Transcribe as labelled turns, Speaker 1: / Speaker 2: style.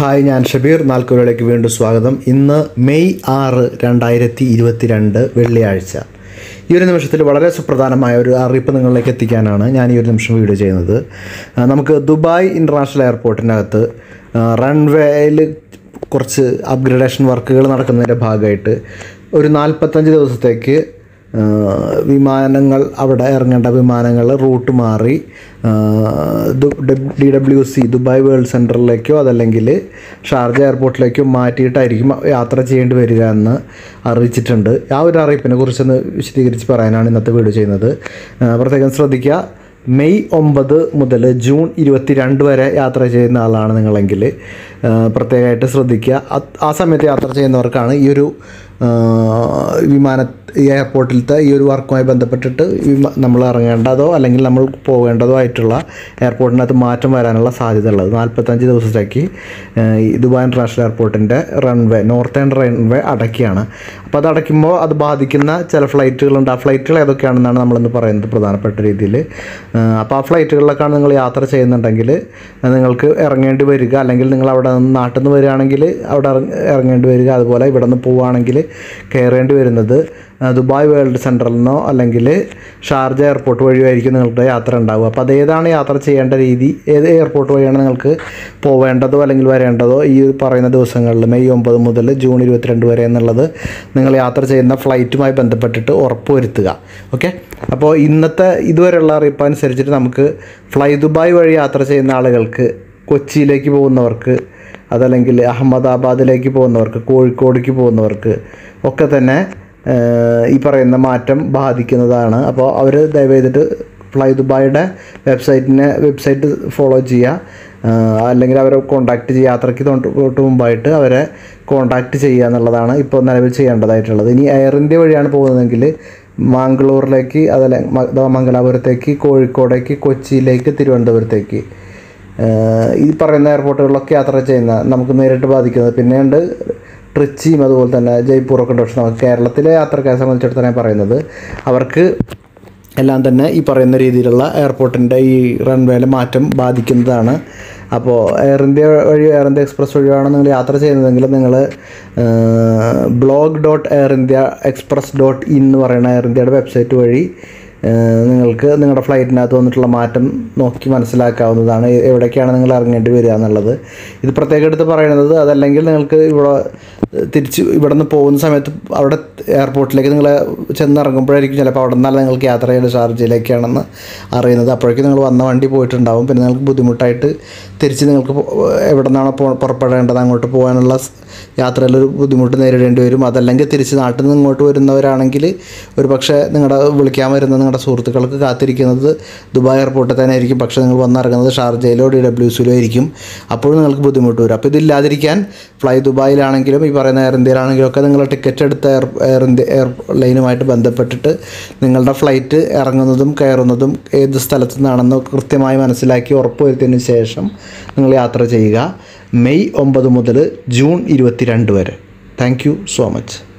Speaker 1: hi ഞാൻ ഷബീർ നാൽക്കുരയിലേക്ക് വീണ്ടും സ്വാഗതം ഇന്ന് മെയ് ആറ് രണ്ടായിരത്തി ഇരുപത്തിരണ്ട് വെള്ളിയാഴ്ച ഈ ഒരു നിമിഷത്തിൽ വളരെ സുപ്രധാനമായ ഒരു അറിയിപ്പ് നിങ്ങളിലേക്ക് എത്തിക്കാനാണ് ഞാൻ ഈ ഒരു നിമിഷം വീഡിയോ ചെയ്യുന്നത് ആ, നമുക്ക് ദുബായ് ഇൻ്റർനാഷണൽ എയർപോർട്ടിനകത്ത് റൺവേയിൽ കുറച്ച് അപ്ഗ്രഡേഷൻ വർക്കുകൾ നടക്കുന്നതിൻ്റെ ഭാഗമായിട്ട് ഒരു നാൽപ്പത്തഞ്ച് ദിവസത്തേക്ക് ആ, വിമാനങ്ങൾ അവിടെ ഇറങ്ങേണ്ട വിമാനങ്ങൾ റൂട്ട് മാറി D W C Dubai world സെൻറ്ററിലേക്കോ അതല്ലെങ്കിൽ ഷാർജ എയർപോർട്ടിലേക്കോ മാറ്റിയിട്ടായിരിക്കും യാത്ര ചെയ്യേണ്ടി വരിക എന്ന് അറിയിച്ചിട്ടുണ്ട് ആ ഒരു അറിയിപ്പിനെ കുറിച്ചൊന്ന് വിശദീകരിച്ച് പറയാനാണ് ഇന്നത്തെ വീഡിയോ ചെയ്യുന്നത് ആ, പ്രത്യേകം ശ്രദ്ധിക്കുക മെയ് ഒമ്പത് മുതൽ ജൂൺ ഇരുപത്തി രണ്ട് വരെ യാത്ര ചെയ്യുന്ന ആളാണ് നിങ്ങളെങ്കിൽ ആ, പ്രത്യേകമായിട്ട് ശ്രദ്ധിക്കുക അത് ആ സമയത്ത് യാത്ര ചെയ്യുന്നവർക്കാണ് ഈ ഒരു ആ, വിമാന ഈ എയർപോർട്ടിലത്തെ ഈ ഒരു വർക്കുമായി ബന്ധപ്പെട്ടിട്ട് വിമ നമ്മൾ ഇറങ്ങേണ്ടതോ അല്ലെങ്കിൽ നമ്മൾ പോകേണ്ടതോ ആയിട്ടുള്ള എയർപോർട്ടിനകത്ത് മാറ്റം വരാനുള്ള സാധ്യത ഉള്ളത് നാൽപ്പത്തഞ്ച് ദിവസത്തേക്ക് ആ, ഈ ദുബായ് ഇൻ്റർനാഷണൽ എയർപോർട്ടിൻ്റെ റൺവേ നോർത്തേൺ റൺവേ അടയ്ക്കുകയാണ് അപ്പോൾ അത് അടയ്ക്കുമ്പോൾ അത് ബാധിക്കുന്ന ചില ഫ്ലൈറ്റുകളുണ്ട് ആ ഫ്ലൈറ്റുകൾ ഏതൊക്കെയാണെന്നാണ് നമ്മളിന്ന് പറയുന്നത് പ്രധാനപ്പെട്ട രീതിയിൽ അപ്പോൾ ആ ഫ്ലൈറ്റുകളിലൊക്കെയാണ് നിങ്ങൾ യാത്ര ചെയ്യുന്നുണ്ടെങ്കിൽ നിങ്ങൾക്ക് ഇറങ്ങേണ്ടി വരിക അല്ലെങ്കിൽ നിങ്ങൾ അവിടെ നിന്ന് നാട്ടിൽ നിന്ന് വരികയാണെങ്കിൽ അവിടെ ഇറങ്ങ- ഇറങ്ങേണ്ടി വരിക അതുപോലെ ഇവിടെ നിന്ന് പോവുകയാണെങ്കിൽ കയറേണ്ടി വരുന്നത് ആ, ദുബായ് വേൾഡ് സെൻറ്ററിൽ നിന്നോ അല്ലെങ്കിൽ ഷാർജ എയർപോർട്ട് വഴിയായിരിക്കും നിങ്ങളുടെ യാത്ര ഉണ്ടാവുക അപ്പോൾ അതേതാണ് യാത്ര ചെയ്യേണ്ട രീതി ഏത് എയർപോർട്ട് വഴിയാണ് നിങ്ങൾക്ക് പോവേണ്ടതോ അല്ലെങ്കിൽ വരേണ്ടതോ ഈ പറയുന്ന ദിവസങ്ങളിൽ മെയ് ഒമ്പത് മുതൽ ജൂൺ ഇരുപത്തിരണ്ട് വരെ എന്നുള്ളത് നിങ്ങൾ യാത്ര ചെയ്യുന്ന ഫ്ലൈറ്റുമായി ബന്ധപ്പെട്ടിട്ട് ഉറപ്പുവരുത്തുക ഓക്കെ അപ്പോൾ ഇന്നത്തെ ഇതുവരെയുള്ള അറിയിപ്പ് അനുസരിച്ചിട്ട് നമുക്ക് ഫ്ലൈ ദുബായ് വഴി യാത്ര ചെയ്യുന്ന ആളുകൾക്ക് കൊച്ചിയിലേക്ക് പോകുന്നവർക്ക് അതല്ലെങ്കിൽ അഹമ്മദാബാദിലേക്ക് പോകുന്നവർക്ക് കോഴിക്കോടേക്ക് പോകുന്നവർക്ക് ഒക്കെ തന്നെ ഏഹ്, ഈ പറയുന്ന മാറ്റം ബാധിക്കുന്നതാണ് അപ്പോൾ അവർ ദയവേതിട്ട് ഫ്ലൈ ദുബായിയുടെ വെബ്സൈറ്റിനെ വെബ്സൈറ്റ് ഫോളോ ചെയ്യുക ആഹ്, അല്ലെങ്കിൽ അവരെ കോൺടാക്റ്റ് ചെയ്യുക യാത്രയ്ക്ക് തൊട്ട് തൊട്ട് മുമ്പായിട്ട് അവരെ കോൺടാക്റ്റ് ചെയ്യുക എന്നുള്ളതാണ് ഇപ്പോൾ നിലവിൽ ചെയ്യേണ്ടതായിട്ടുള്ളത് ഇനി എയർ ഇന്ത്യ വഴിയാണ് പോകുന്നതെങ്കിൽ മാംഗ്ലൂരിലേക്ക് അതല്ല മ- ദാ മംഗലാപുരത്തേക്ക് കോഴിക്കോടേക്ക് കൊച്ചിയിലേക്ക് തിരുവനന്തപുരത്തേക്ക് ഏഹ് ഈ പറയുന്ന എയർപോർട്ടുകളിലൊക്കെ യാത്ര ചെയ്യുന്ന നമുക്ക് നേരിട്ട് ബാധിക്കുന്നത് പിന്നെയുണ്ട് ട്രിച്ചിയും അതുപോലെ തന്നെ ജയ്പൂറൊക്കെ ഉണ്ട് പക്ഷെ നമുക്ക് കേരളത്തിലെ യാത്രക്കാരെ സംബന്ധിച്ചിടത്തോളം ഞാൻ പറയുന്നത് അവർക്ക് എല്ലാം തന്നെ ഈ പറയുന്ന രീതിയിലുള്ള എയർപോർട്ടിൻ്റെ ഈ റൺവേയിലെ മാറ്റം ബാധിക്കുന്നതാണ് അപ്പോൾ എയർ ഇന്ത്യ വഴി എയർ ഇന്ത്യ എക്സ്പ്രസ് വഴിയാണ് നിങ്ങൾ യാത്ര ചെയ്യുന്നതെങ്കിൽ നിങ്ങൾ blog dot Air India Express dot in എന്ന് പറയുന്ന എയർ ഇന്ത്യയുടെ വെബ്സൈറ്റ് വഴി ഏഹ് നിങ്ങൾക്ക് നിങ്ങളുടെ ഫ്ലൈറ്റിനകത്ത് വന്നിട്ടുള്ള മാറ്റം നോക്കി മനസ്സിലാക്കാവുന്നതാണ് എ- എവിടേക്കാണ് നിങ്ങൾ ഇറങ്ങേണ്ടി വരിക എന്നുള്ളത് ഇത് പ്രത്യേകം എടുത്ത് പറയുന്നത് അതല്ലെങ്കിൽ നിങ്ങൾക്ക് ഇവിടെ തിരിച്ച് ഇവിടെ നിന്ന് പോകുന്ന സമയത്ത് അവിടെ എയർപോർട്ടിലേക്ക് നിങ്ങൾ ചെന്നിറങ്ങുമ്പോഴായിരിക്കും ചിലപ്പോൾ അവിടെ നിന്നല്ല നിങ്ങൾക്ക് യാത്ര ചെയ്യേണ്ട ഷാർജയിലേക്കാണെന്ന് അറിയുന്നത് അപ്പോഴേക്കും നിങ്ങൾ വന്ന വണ്ടി പോയിട്ടുണ്ടാവും പിന്നെ നിങ്ങൾക്ക് ബുദ്ധിമുട്ടായിട്ട് തിരിച്ച് നിങ്ങൾക്ക് പോ- എവിടെ നിന്നാണോ പോ പുറപ്പെടേണ്ടത് അങ്ങോട്ട് പോകാനുള്ള സ് യാത്രയിലൊരു ബുദ്ധിമുട്ട് നേരിടേണ്ടി വരും അതല്ലെങ്കിൽ തിരിച്ച് നാട്ടിൽ നിന്ന് ഇങ്ങോട്ട് വരുന്നവരാണെങ്കിൽ ഒരു പക്ഷേ നിങ്ങളുടെ വിളിക്കാൻ വരുന്ന നിങ്ങളുടെ സുഹൃത്തുക്കൾക്ക് കാത്തിരിക്കുന്നത് ദുബായ് എയർപോർട്ടിൽ തന്നെ ആയിരിക്കും പക്ഷേ നിങ്ങൾ വന്നിറങ്ങുന്നത് ഷാർജയിലോ ഡി ഡബ്ല്യു സിയിലോ ആയിരിക്കും അപ്പോഴും നിങ്ങൾക്ക് ബുദ്ധിമുട്ട് വരും അപ്പോൾ ഇതില്ലാതിരിക്കാൻ ഫ്ലൈ ദുബായിലാണെങ്കിലും ഈ പറയുന്ന എയർ ഇന്ത്യയിലാണെങ്കിലും ഒക്കെ നിങ്ങൾ ടിക്കറ്റ് എടുത്ത എയർ എയർ ഇന്ത്യ എയർ ലൈനുമായിട്ട് ബന്ധപ്പെട്ടിട്ട് നിങ്ങളുടെ ഫ്ലൈറ്റ് ഇറങ്ങുന്നതും കയറുന്നതും ഏത് സ്ഥലത്തു നിന്നാണെന്ന് കൃത്യമായി മനസ്സിലാക്കി ഉറപ്പുവരുത്തിയതിന് ശേഷം നിങ്ങൾ യാത്ര ചെയ്യുക മെയ് ഒമ്പത് മുതൽ ജൂൺ ഇരുപത്തിരണ്ട് വരെ താങ്ക് യു സോ മച്ച്